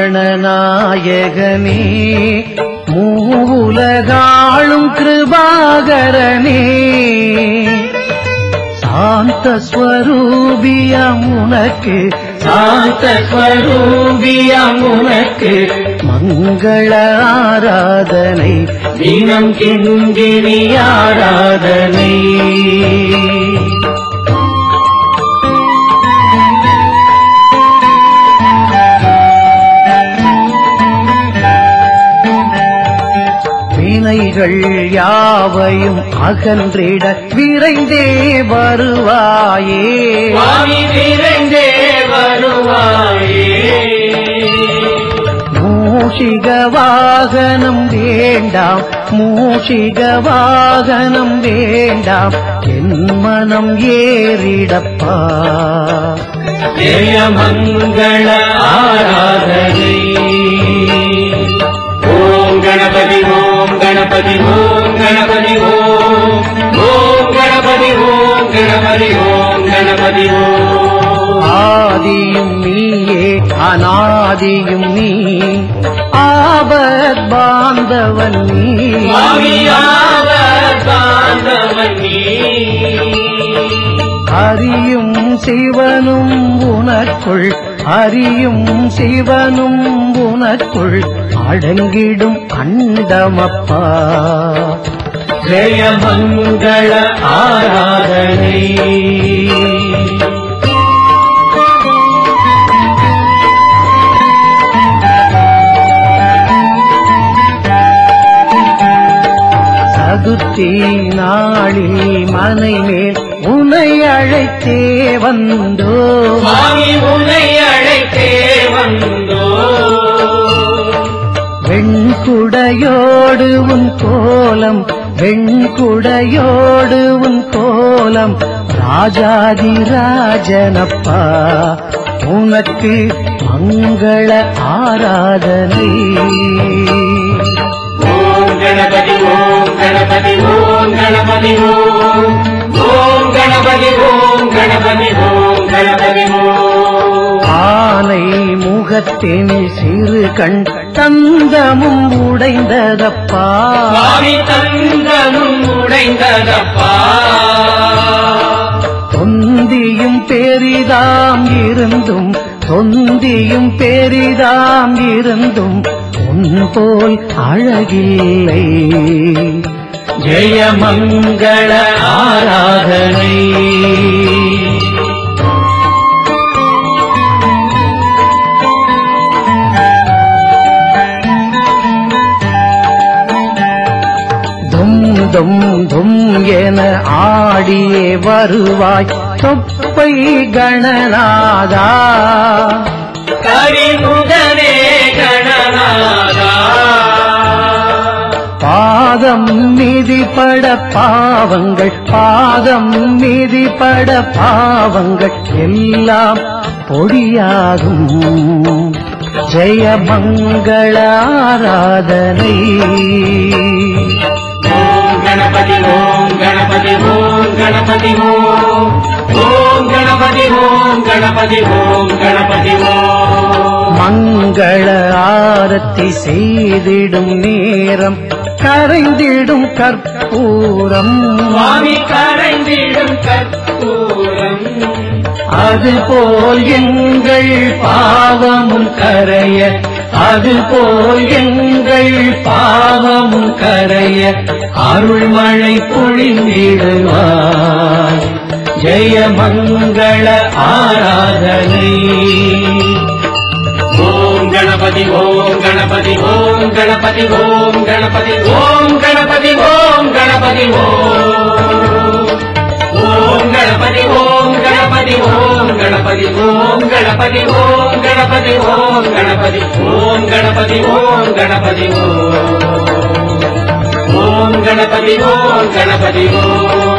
கணநாயகனே மூவுலகாளும் கிருபாகரனே சாந்த ஸ்வரூபியம் உனக்கு சாந்த ஸ்வரூபியம் உனக்கு மங்கள ஆராதனை தினம் கிங்கிணி ஆராதனை வினைகள் யாவையும் அகன்றிட விரைந்தே வருவாயே சுவாமி விரைந்தே வருவாயே மூஷிக வாகனம் வேண்டாம் மூஷிக வாகனம் வேண்டாம் என் மனம் ஏறிடப்பா ஜெய மங்கள ஆராதனை ஓம் கணபதி ஓம் கணபதி ஓம் கணபதி ஓம் ஓம் கணபதி ஓம் கணபதி ஓம் கணபதி ஓம் ஆதியும் நீயே அநாதியும் நீ ஆபத் பாந்தவன் நீ சுவாமியாவர் பாந்தவன் நீ அறியும் சிவனும் உனக்குள் அறியும் சிவனும் உனக்குள் அடங்கிடும் அண்டமப்பா ஜெய மங்கள ஆராதனை சதுர்த்தி நாளில் மனை மேல் உனை அழைத்தே வந்தோ சுவாமி உன்னை அழைத்தே வந்தோ வெண்குடையோடு உன் கோலம் வெண்குடையோடு உன் கோலம் ராஜாதி ராஜனப்பா உனக்கு மங்கள ஆராதனை ஓம் கணபதி ஓம் கணபதி ஓம் கணபதி ஓம் ஓம் கணபதி ஓம் கணபதி ஓம் கணபதி ஓம் ஆனை முகத்தின் சிறு கண் தந்தமும் உடைந்ததப்பா சுவாமி தந்தமும் உடைந்ததப்பா தொந்தியும் பெரிதாம் இருந்தும் தொந்தியும் பெரிதாம் இருந்தும் உன் போல் அழகில்லை ஜெய மங்கள ஆராதனை தும் தும் தும் என ஆடியே வருவாய் தொப்பை கணநாதா கரிமுகனே கணநாதா பாதம் மிதிப்பட பாவங்கள் பாதம் மிதிப்பட பாவங்கள் எல்லாம் பொடியாகும் ஜெய மங்கள ஆராதனை ஓம் கணபதி ஓம் கணபதி ஓம் கணபதி ஓம் ஓம் கணபதி ஓம் கணபதி ஓம் கணபதி ஓம் மங்கள ஆரத்தி செய்திடும் நேரம் கரைந்திடும் கற்பூரம் சுவாமி கரைந்திடும் கற்பூரம் அதுபோல் எங்கள் பாவமும் கரைய அதுபோல் எங்கள் பாவமும் கரைய அருள்மழை பொழிந்திடுவார் ஜெய மங்கள ஆராதனை ஓம் கணபதி ஓம் கணபதி ஓம் கணபதி ஓம் கணபதி ஓம் கணபதி ஓம் கணபதி ஓம் ஓம் கணபதி ஓம் கணபதி ஓம் கணபதி ஓம் கணபதி ஓம் கணபதி ஓம் கணபதி ஓம் கணபதி ஓம் கணபதி ஓம் ஓம் கணபதி ஓம் கணபதி ஓம்